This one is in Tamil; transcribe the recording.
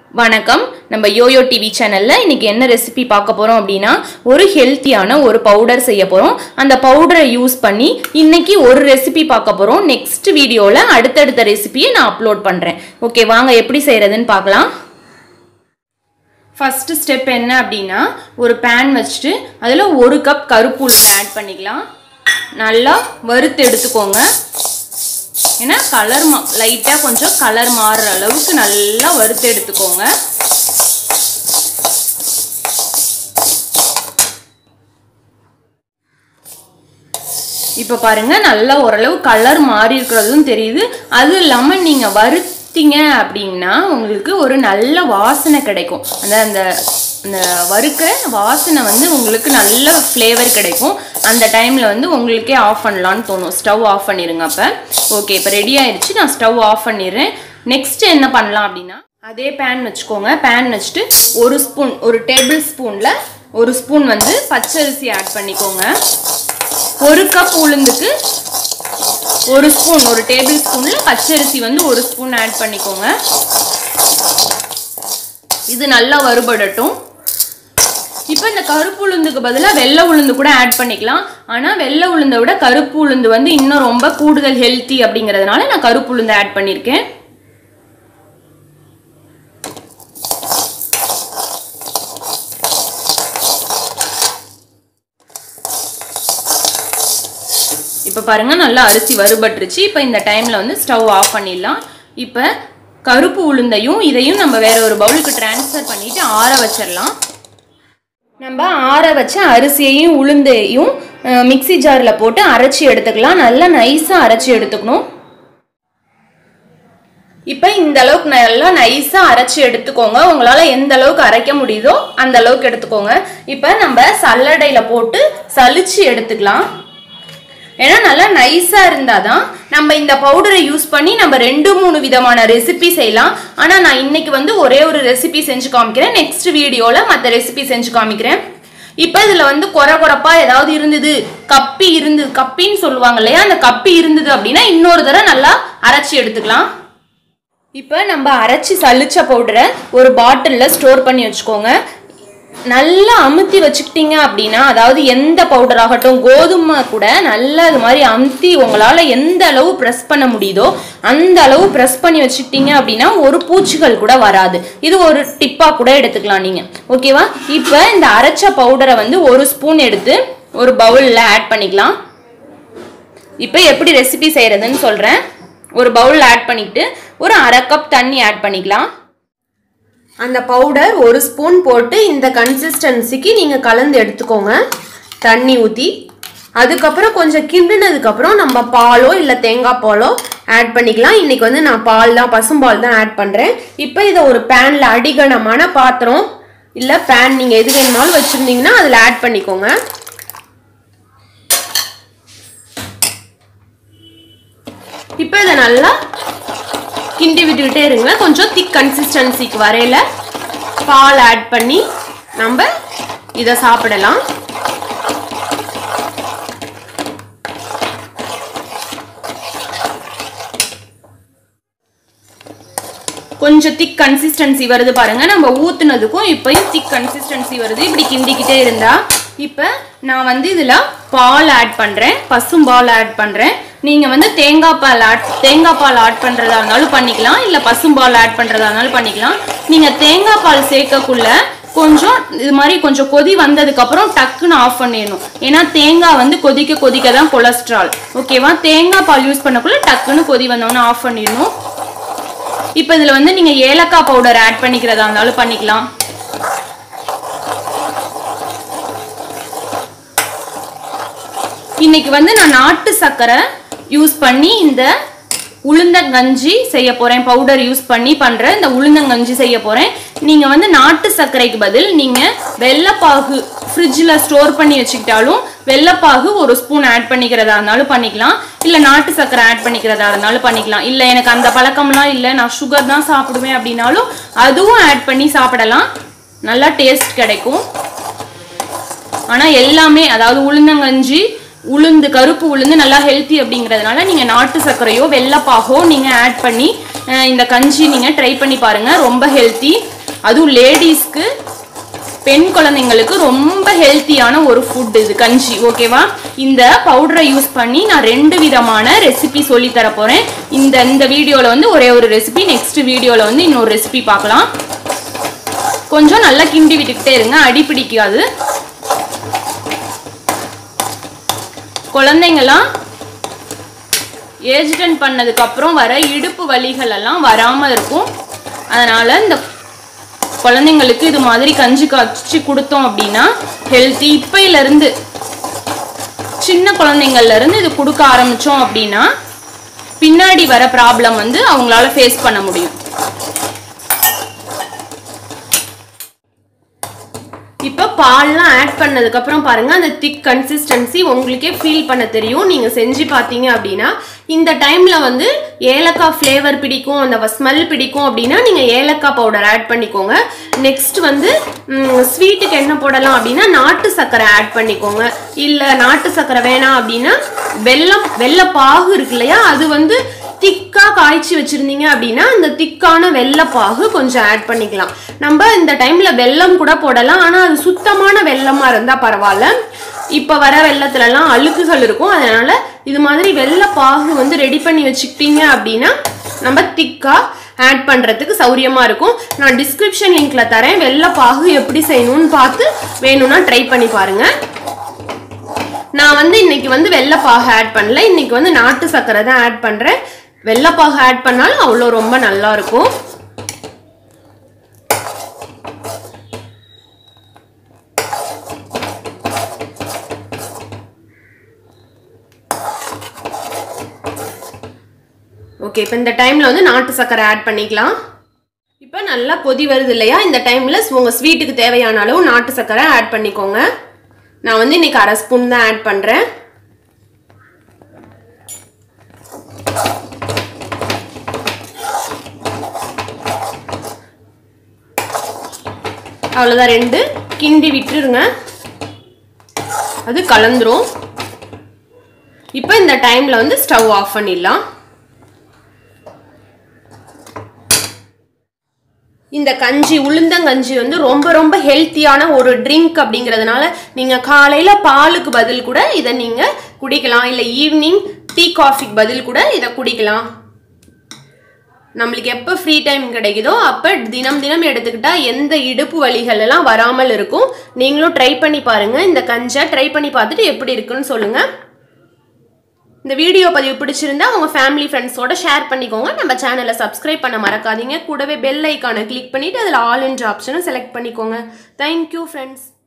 வணக்கம் நம்ம யோயோ டிவி சேனல்ல இன்னைக்கு என்ன ரெசிபி பார்க்க போறோம் அப்படின்னா ஒரு ஹெல்த்தியான ஒரு பவுடர் செய்ய போறோம் அந்த பவுடரை யூஸ் பண்ணி இன்னைக்கு ஒரு ரெசிபி பார்க்க போறோம் நெக்ஸ்ட் வீடியோல அடுத்தடுத்த ரெசிபியை நான் அப்லோட் பண்றேன் ஓகே வாங்க எப்படி செய்யறதுன்னு பார்க்கலாம் ஃபர்ஸ்ட் ஸ்டெப் என்ன அப்படின்னா ஒரு பேன் வச்சுட்டு அதில் ஒரு கப் கருப்பு உளுந்து ஆட் பண்ணிக்கலாம் நல்லா வறுத்து எடுத்துக்கோங்க ஏன்னா கலர் மா லைட்டாக கொஞ்சம் கலர் மாறுற அளவுக்கு நல்லா வறுத்து எடுத்துக்கோங்க இப்போ பாருங்க நல்லா ஓரளவு கலர் மாறி இருக்கிறதும் தெரியுது அது இல்லாமல் நீங்கள் வறுத்தீங்க அப்படின்னா உங்களுக்கு ஒரு நல்ல வாசனை கிடைக்கும் அந்த அந்த அந்த வறுக்கிற வாசனை வந்து உங்களுக்கு நல்ல ஃப்ளேவர் கிடைக்கும் அந்த டைமில் வந்து உங்களுக்கே ஆஃப் பண்ணலான்னு தோணும் ஸ்டவ் ஆஃப் பண்ணிடுங்க அப்போ ஓகே இப்போ ரெடி ஆயிடுச்சு நான் ஸ்டவ் ஆஃப் பண்ணிடுறேன் நெக்ஸ்ட் என்ன பண்ணலாம் அப்படின்னா அதே பேன் வச்சுக்கோங்க பேன் வச்சுட்டு ஒரு ஸ்பூன் ஒரு டேபிள் ஸ்பூனில் ஒரு ஸ்பூன் வந்து பச்சரிசி ஆட் பண்ணிக்கோங்க ஒரு கப் உளுந்துக்கு ஒரு ஸ்பூன் ஒரு டேபிள் ஸ்பூனில் பச்சரிசி வந்து ஒரு ஸ்பூன் ஆட் பண்ணிக்கோங்க இது நல்லா வறுபடட்டும் இப்போ இந்த கருப்பு உளுந்துக்கு பதிலாக வெள்ளை உளுந்து கூட ஆட் பண்ணிக்கலாம் ஆனால் வெள்ளை உளுந்தை விட கருப்பு உளுந்து வந்து இன்னும் ரொம்ப கூடுதல் ஹெல்த்தி அப்படிங்கிறதுனால நான் கருப்பு உளுந்து ஆட் பண்ணியிருக்கேன் இப்போ பாருங்க நல்லா அரிசி வறுபட்டுருச்சு இப்போ இந்த டைமில் வந்து ஸ்டவ் ஆஃப் பண்ணிடலாம் இப்போ கருப்பு உளுந்தையும் இதையும் நம்ம வேற ஒரு பவுலுக்கு டிரான்ஸ்ஃபர் பண்ணிட்டு ஆற வச்சிடலாம் நம்ம ஆற வச்ச அரிசியையும் உளுந்தையும் மிக்சி ஜாரில் போட்டு அரைச்சி எடுத்துக்கலாம் நல்லா நைஸாக அரைச்சி எடுத்துக்கணும் இப்போ இந்த அளவுக்கு நல்லா நைஸாக அரைச்சி எடுத்துக்கோங்க உங்களால் எந்த அளவுக்கு அரைக்க முடியுதோ அந்த அளவுக்கு எடுத்துக்கோங்க இப்போ நம்ம சல்லடையில் போட்டு சலிச்சு எடுத்துக்கலாம் ஏன்னா நல்லா நைஸாக இருந்தால் தான் நம்ம இந்த பவுடரை யூஸ் பண்ணி நம்ம ரெண்டு மூணு விதமான ரெசிபி செய்யலாம் ஆனால் நான் இன்னைக்கு வந்து ஒரே ஒரு ரெசிபி செஞ்சு காமிக்கிறேன் நெக்ஸ்ட் வீடியோவில் மற்ற ரெசிபி செஞ்சு காமிக்கிறேன் இப்போ இதில் வந்து குறை குறைப்பா ஏதாவது இருந்தது கப்பி இருந்தது கப்பின்னு சொல்லுவாங்க இல்லையா அந்த கப்பி இருந்தது அப்படின்னா இன்னொரு தடவை நல்லா அரைச்சி எடுத்துக்கலாம் இப்போ நம்ம அரைச்சி சலிச்ச பவுடரை ஒரு பாட்டிலில் ஸ்டோர் பண்ணி வச்சுக்கோங்க நல்லா அமுத்தி வச்சுக்கிட்டீங்க அப்படின்னா அதாவது எந்த பவுடர் ஆகட்டும் கோதுமை கூட நல்லா இது மாதிரி அமுத்தி உங்களால் எந்த அளவு ப்ரெஸ் பண்ண முடியுதோ அந்த அளவு ப்ரெஸ் பண்ணி வச்சுக்கிட்டீங்க அப்படின்னா ஒரு பூச்சிகள் கூட வராது இது ஒரு டிப்பாக கூட எடுத்துக்கலாம் நீங்கள் ஓகேவா இப்போ இந்த அரைச்ச பவுடரை வந்து ஒரு ஸ்பூன் எடுத்து ஒரு பவுலில் ஆட் பண்ணிக்கலாம் இப்போ எப்படி ரெசிபி செய்கிறதுன்னு சொல்கிறேன் ஒரு பவுல் ஆட் பண்ணிக்கிட்டு ஒரு அரை கப் தண்ணி ஆட் பண்ணிக்கலாம் அந்த பவுடர் ஒரு ஸ்பூன் போட்டு இந்த கன்சிஸ்டன்சிக்கு நீங்கள் கலந்து எடுத்துக்கோங்க தண்ணி ஊற்றி அதுக்கப்புறம் கொஞ்சம் கிண்டினதுக்கப்புறம் நம்ம பாலோ இல்லை தேங்காய் பாலோ ஆட் பண்ணிக்கலாம் இன்றைக்கி வந்து நான் பால் தான் பசும்பால் தான் ஆட் பண்ணுறேன் இப்போ இதை ஒரு பேனில் அடிகனமான பாத்திரம் இல்லை பேன் நீங்கள் எது வேணுமாலும் வச்சுருந்தீங்கன்னா அதில் ஆட் பண்ணிக்கோங்க இப்போ இதை நல்லா கிண்டி விட்டுக்கிட்டே இருங்க கொஞ்சம் திக் கன்சிஸ்டன்சிக்கு வரையில பால் ஆட் பண்ணி நம்ம இதை சாப்பிடலாம் கொஞ்சம் திக் கன்சிஸ்டன்சி வருது பாருங்க நம்ம ஊத்துனதுக்கும் இப்பயும் திக் கன்சிஸ்டன்சி வருது இப்படி கிண்டிக்கிட்டே இருந்தா இப்போ நான் வந்து இதில் பால் ஆட் பண்ணுறேன் பசும் பால் ஆட் பண்ணுறேன் நீங்கள் வந்து தேங்காய் பால் ஆட் தேங்காய் பால் ஆட் பண்ணுறதா இருந்தாலும் பண்ணிக்கலாம் இல்லை பசும்பால் ஆட் பண்ணுறதா இருந்தாலும் பண்ணிக்கலாம் நீங்கள் தேங்காய் பால் சேர்க்கக்குள்ள கொஞ்சம் இது மாதிரி கொஞ்சம் கொதி வந்ததுக்கப்புறம் டக்குன்னு ஆஃப் பண்ணிடணும் ஏன்னா தேங்காய் வந்து கொதிக்க கொதிக்க தான் கொலஸ்ட்ரால் ஓகேவா தேங்காய் பால் யூஸ் பண்ணக்குள்ள டக்குன்னு கொதி வந்தோன்னே ஆஃப் பண்ணிடணும் இப்போ இதில் வந்து நீங்கள் ஏலக்காய் பவுடர் ஆட் பண்ணிக்கிறதா இருந்தாலும் பண்ணிக்கலாம் இன்னைக்கு வந்து நான் நாட்டு சர்க்கரை யூஸ் பண்ணி இந்த உளுந்தங்கஞ்சி செய்ய போகிறேன் பவுடர் யூஸ் பண்ணி பண்ணுற இந்த உளுந்தங்கஞ்சி செய்ய போகிறேன் நீங்கள் வந்து நாட்டு சர்க்கரைக்கு பதில் நீங்கள் வெள்ளைப்பாகு ஃப்ரிட்ஜில் ஸ்டோர் பண்ணி வச்சுக்கிட்டாலும் வெள்ளைப்பாகு ஒரு ஸ்பூன் ஆட் பண்ணிக்கிறதா இருந்தாலும் பண்ணிக்கலாம் இல்லை நாட்டு சர்க்கரை ஆட் பண்ணிக்கிறதா இருந்தாலும் பண்ணிக்கலாம் இல்லை எனக்கு அந்த பழக்கம்லாம் இல்லை நான் சுகர் தான் சாப்பிடுவேன் அப்படின்னாலும் அதுவும் ஆட் பண்ணி சாப்பிடலாம் நல்லா டேஸ்ட் கிடைக்கும் ஆனால் எல்லாமே அதாவது உளுந்தங்கஞ்சி உளுந்து கருப்பு உளுந்து நல்லா ஹெல்த்தி அப்படிங்கிறதுனால நீங்கள் நாட்டு சர்க்கரையோ வெள்ளைப்பாகோ நீங்கள் ஆட் பண்ணி அஹ், இந்த கஞ்சி நீங்கள் ட்ரை பண்ணி பாருங்கள் ரொம்ப ஹெல்த்தி அதுவும் லேடிஸ்க்கு பெண் குழந்தைங்களுக்கு ரொம்ப ஹெல்த்தியான ஒரு ஃபுட் இது கஞ்சி ஓகேவா இந்த பவுடரை யூஸ் பண்ணி நான் ரெண்டு விதமான ரெசிபி சொல்லி தர போறேன் இந்த இந்த வீடியோல வந்து ஒரே ஒரு ரெசிபி நெக்ஸ்ட் வீடியோல வந்து இன்னொரு ரெசிபி பார்க்கலாம் கொஞ்சம் நல்லா கிண்டி விட்டுக்கிட்டே இருங்க அடி பிடிக்காது குழந்தைங்கலாம் ஏஜ் அட்டன் பண்ணதுக்கு அப்புறம் வர இடுப்பு வலிகள் எல்லாம் வராம இருக்கும் அதனால இந்த குழந்தைங்களுக்கு இது மாதிரி கஞ்சி காய்ச்சி கொடுத்தோம் அப்படின்னா ஹெல்த்தி இப்பையில இருந்து சின்ன குழந்தைங்கள்ல இருந்து இது கொடுக்க ஆரம்பிச்சோம் அப்படின்னா பின்னாடி வர ப்ராப்ளம் வந்து அவங்களால ஃபேஸ் பண்ண முடியும் இப்போ பால்லாம் ஆட் பண்ணதுக்கு அப்புறம் பாருங்க அந்த திக் கன்சிஸ்டன்சி உங்களுக்கே ஃபீல் பண்ண தெரியும் நீங்க செஞ்சு பார்த்தீங்க அப்படின்னா இந்த டைம்ல வந்து ஏலக்காய் ஃப்ளேவர் பிடிக்கும் அந்த ஸ்மெல் பிடிக்கும் அப்படின்னா நீங்க ஏலக்காய் பவுடர் ஆட் பண்ணிக்கோங்க நெக்ஸ்ட் வந்து ஸ்வீட்டுக்கு என்ன போடலாம் அப்படின்னா நாட்டு சர்க்கரை ஆட் பண்ணிக்கோங்க இல்ல நாட்டு சர்க்கரை வேணாம் அப்படின்னா வெல்லம் வெள்ளை பாகு இருக்கு இல்லையா அது வந்து திக்கா காய்ச்சி வச்சிருந்தீங்க அப்படின்னா அந்த திக்கான வெள்ளப்பாகு கொஞ்சம் ஆட் பண்ணிக்கலாம் நம்ம இந்த டைம்ல வெல்லம் கூட போடலாம் ஆனா அது சுத்தமான வெல்லமா இருந்தா பரவாயில்ல இப்ப வர வெள்ளத்துல எல்லாம் அழுக்குகள் இருக்கும் அதனால இது மாதிரி வெள்ளப்பாகு வந்து ரெடி பண்ணி வச்சுக்கிட்டீங்க அப்படின்னா நம்ம திக்கா ஆட் பண்றதுக்கு சௌரியமா இருக்கும் நான் டிஸ்கிரிப்ஷன் லிங்க்ல தரேன் வெள்ளப்பாகு எப்படி செய்யணும்னு பார்த்து வேணும்னா ட்ரை பண்ணி பாருங்க நான் வந்து இன்னைக்கு வந்து வெள்ளைப்பாகு ஆட் பண்ணல இன்னைக்கு வந்து நாட்டு சர்க்கரை தான் ஆட் பண்றேன் வெள்ளைப்பாகு ஆட் பண்ணாலும் அவ்வளோ ரொம்ப நல்லா இருக்கும் ஓகே இப்போ இந்த டைம்ல வந்து நாட்டு சர்க்கரை ஆட் பண்ணிக்கலாம் இப்போ நல்லா கொதி வருது இல்லையா இந்த டைம்ல உங்க ஸ்வீட்டுக்கு தேவையான அளவு நாட்டு சர்க்கரை ஆட் பண்ணிக்கோங்க நான் வந்து இன்னைக்கு அரை ஸ்பூன் தான் ஆட் பண்றேன் அவ்வளோதான் ரெண்டு கிண்டி விட்டுருங்க அது கலந்துரும் இப்போ இந்த டைம்ல வந்து ஸ்டவ் ஆஃப் பண்ணிடலாம் இந்த கஞ்சி உளுந்தங்கஞ்சி வந்து ரொம்ப ரொம்ப ஹெல்த்தியான ஒரு ட்ரிங்க் அப்படிங்கிறதுனால நீங்கள் காலையில் பாலுக்கு பதில் கூட இதை நீங்கள் குடிக்கலாம் இல்லை ஈவினிங் டீ காஃபிக்கு பதில் கூட இதை குடிக்கலாம் நம்மளுக்கு எப்போ ஃப்ரீ டைம் கிடைக்குதோ அப்போ தினம் தினம் எடுத்துக்கிட்டா எந்த இடுப்பு வலிகள் எல்லாம் வராமல் இருக்கும் நீங்களும் ட்ரை பண்ணி பாருங்க இந்த கஞ்சை ட்ரை பண்ணி பார்த்துட்டு எப்படி இருக்குன்னு சொல்லுங்க இந்த வீடியோ பதிவு பிடிச்சிருந்தா உங்க ஃபேமிலி ஃப்ரெண்ட்ஸோட ஷேர் பண்ணிக்கோங்க நம்ம சேனலை சப்ஸ்கிரைப் பண்ண மறக்காதீங்க கூடவே பெல் ஐக்கானை கிளிக் பண்ணிட்டு அதில் ஆல் என்ற ஆப்ஷனை செலக்ட் பண்ணிக்கோங்க தேங்க்யூ ஃப்ரெண்ட்ஸ்